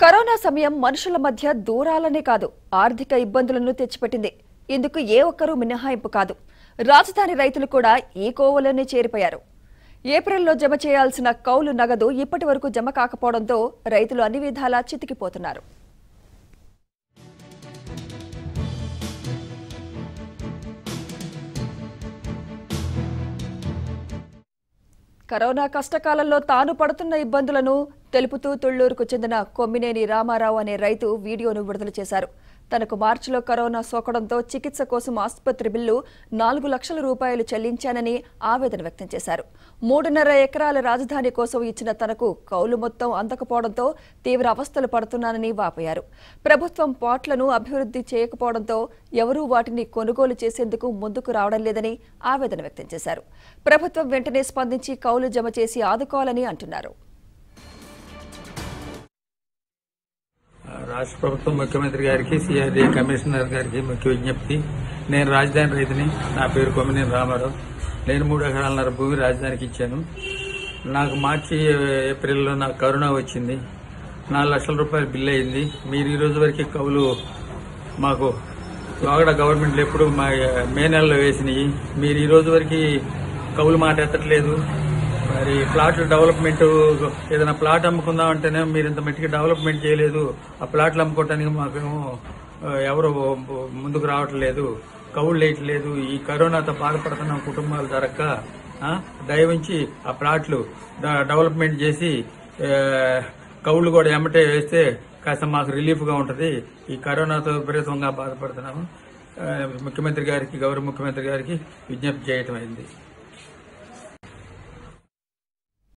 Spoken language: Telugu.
కరోనా సమయం మనుషుల మధ్య దూరాలనే కాదు ఆర్థిక ఇబ్బందులను తెచ్చిపెట్టింది ఇందుకు ఏ ఒక్కరూ మినహాయింపు కాదు రాజధాని రైతులు కూడా ఈ కోవలోనే చేరిపోయారు ఏప్రిల్లో జమ చేయాల్సిన కౌలు నగదు ఇప్పటి వరకు జమ కాకపోవడంతో రైతులు అన్ని విధాలా చితికిపోతున్నారు కరోనా కష్టకాలంలో తాను పడుతున్న ఇబ్బందులను తెలుపుతూ తుళ్లూరుకు చెందిన కొమ్మినేని రామారావు అనే రైతు వీడియోను విడుదల చేశారు తనకు మార్చిలో కరోనా సోకడంతో చికిత్స కోసం ఆసుపత్రి బిల్లు నాలుగు లక్షల రూపాయలు చెల్లించానని ఆవేదన వ్యక్తం చేశారు మూడున్నర ఎకరాల రాజధాని కోసం ఇచ్చిన తనకు కౌలు మొత్తం అందకపోవడంతో తీవ్ర అవస్థలు పడుతున్నానని వాపోయారు ప్రభుత్వం పాట్లను అభివృద్ధి చేయకపోవడంతో ఎవరూ వాటిని కొనుగోలు చేసేందుకు ముందుకు రావడం లేదని ఆవేదన వ్యక్తం చేశారు ప్రభుత్వం వెంటనే స్పందించి కౌలు జమ చేసి ఆదుకోవాలని అంటున్నారు రాష్ట్ర ప్రభుత్వం ముఖ్యమంత్రి గారికి సిఆర్డీ కమిషనర్ గారికి ముఖ్య విజ్ఞప్తి నేను రాజధాని రైతుని నా పేరు కొమ్మినేని రామారావు నేను మూడు ఎకరాలన్నర భూమి రాజధానికి ఇచ్చాను నాకు మార్చి ఏప్రిల్లో నాకు కరోనా వచ్చింది నాలుగు లక్షల రూపాయలు బిల్ అయింది మీరు ఈ రోజు వరకు కవులు మాకు లోగడ గవర్నమెంట్లు ఎప్పుడు మా మే నెలలో వేసినాయి మీరు ఈ రోజు వరకు కవులు మాట ఎత్తట్లేదు మరి ప్లాట్ డెవలప్మెంట్ ఏదైనా ప్లాట్ అమ్ముకుందాం అంటేనే మీరు ఇంత మట్టికి డెవలప్మెంట్ చేయలేదు ఆ ప్లాట్లు అమ్ముకోవటానికి మాకేమో ఆ, ఎవరు ముందుకు రావట్లేదు కవులు వేయట్లేదు ఈ కరోనాతో బాధపడుతున్న కుటుంబాలు జరగక ఆ, దయవుంచి ఆ ప్లాట్లు డ- డెవలప్మెంట్ చేసి ఆ, కవులు కూడా ఎమ్మటే వేస్తే కాస్త మాకు రిలీఫ్గా ఉంటుంది ఈ కరోనాతో విపరీతంగా బాధపడుతున్నాము ఆ, ముఖ్యమంత్రి గారికి గౌరవ ముఖ్యమంత్రి గారికి విజ్ఞప్తి చేయటం అయింది